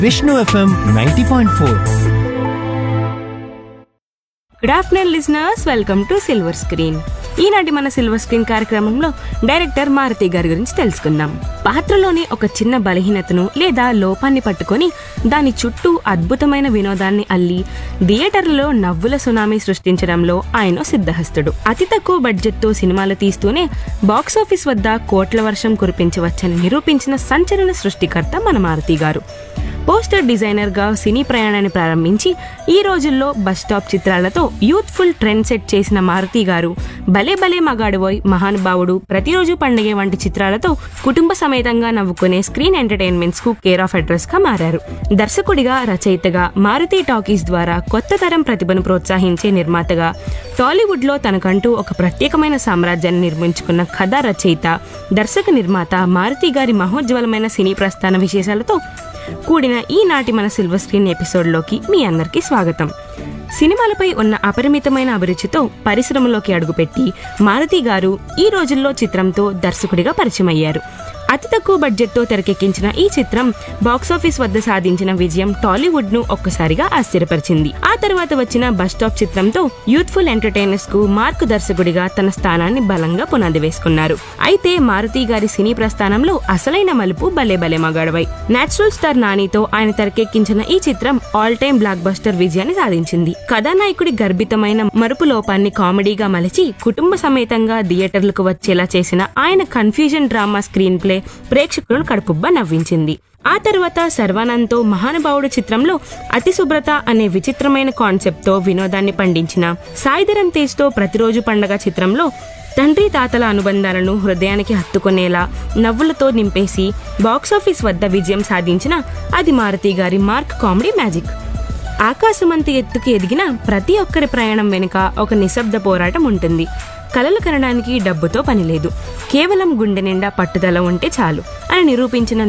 Vishnu FM ninety point four good afternoon listeners welcome to silver screen ఈనాటి మన silver screen కార్యక్రమంలో director Maruthi గారి గురించి తెలుసుకుందాం పాత్రలోని ఒక చిన్న బలహీనతను లేదా లోపాన్ని పట్టుకొని దాని చుట్టూ అద్భుతమైన వినోదాన్ని అల్లి థియేటర్లో నవ్వుల సునామీ సృష్టించడంలో ఆయన సిద్ధహస్తుడు అతి తక్కువ బడ్జెట్తో సినిమాలు తీస్తూనే బాక్సాఫీస్ వద్ద కోట్ల వర్షం కురిపించవచ్చని నిరూపించిన సంచలన సృష్టికర్త మన మారుతి గారు పోస్టర్ డిజైనర్ గా సినీ ప్రయాణాన్ని ప్రారంభించి ఈ రోజుల్లో బస్ స్టాప్ చిత్రాలతో యూత్ఫుల్ ట్రెండ్ సెట్ చేసిన మారుతి గారు భలే భలే మగాడువోయ్ మహానుభావుడు ప్రతిరోజు పండుగ వంటి చిత్రాలతో కుటుంబ సమేతంగా నవ్వుకునే స్క్రీన్ ఎంటర్టైన్మెంట్స్ కు కేర్ ఆఫ్ అడ్రస్ గా మారారు దర్శకుడిగా రచయితగా మారుతి టాకీస్ ద్వారా కొత్త తరం ప్రతిభను ప్రోత్సహించే నిర్మాతగా టాలీవుడ్ లో తనకంటూ ఒక ప్రత్యేకమైన సామ్రాజ్యాన్ని నిర్మించుకున్న కథా రచయిత దర్శక నిర్మాత మారుతి గారి మహోజ్వలమైన సినీ ప్రస్థాన విశేషాలతో కూడిన ఈనాటి మన సిల్వర్ స్క్రీన్ ఎపిసోడ్లోకి మీ అందరికీ స్వాగతం సినిమాలపై ఉన్న అపరిమితమైన అభిరుచితో పరిశ్రమలోకి అడుగుపెట్టి మారుతి గారు ఈ రోజుల్లో చిత్రంతో దర్శకుడిగా పరిచయమయ్యారు అతి తక్కువ బడ్జెట్తో తెరకెక్కించిన ఈ చిత్రం బాక్సాఫీస్ వద్ద సాధించిన విజయం టాలీవుడ్ ను ఒక్కసారిగా ఆశ్చర్యపరిచింది ఆ తర్వాత వచ్చిన బస్ స్టాప్ చిత్రంతో యూత్ఫుల్ ఎంటర్టైనర్స్ కు మార్క్ దర్శకుడిగా తన స్థానాన్ని బలంగా పునాది వేసుకున్నారు అయితే మారుతి గారి సినీ ప్రస్థానంలో అసలైన మలుపు భలే భలే మగాడవై నేచురల్ స్టార్ నానితో ఆయన తెరకెక్కించిన ఈ చిత్రం ఆల్ టైమ్ బ్లాక్ బస్టర్ విజయాన్ని సాధించింది కథానాయకుడి గర్భితమైన మరుపు లోపాన్ని కామెడీగా మలిచి కుటుంబ సమేతంగా థియేటర్లకు వచ్చేలా చేసిన ఆయన కన్ఫ్యూజన్ డ్రామా స్క్రీన్ ప్లే ప్రేక్షకులను కడుపుబ్బా నవ్వించింది ఆ తర్వాత సర్వానంద్తో మహానుభావుడు చిత్రంలో అతి శుభ్రత అనే విచిత్రమైన కాన్సెప్ట్ తో వినోదాన్ని పండించిన సాయిధరం తేజ్ తో ప్రతిరోజు పండగ చిత్రంలో తండ్రి తాతల అనుబంధాలను హృదయానికి హత్తుకునేలా నవ్వులతో నింపేసి బాక్సాఫీస్ వద్ద విజయం సాధించిన అది మారుతి గారి మార్క్ కామెడీ మ్యాజిక్ ఆకాశమంత ఎత్తుకి ఎదిగిన ప్రతి ఒక్కరి ప్రయాణం వెనుక ఒక నిశ్శబ్ద పోరాటం ఉంటుంది కలలు కనడానికి డబ్బుతో పని లేదు కేవలం గుండె నిండా పట్టుదల ఉంటే చాలు అని నిరూపించిన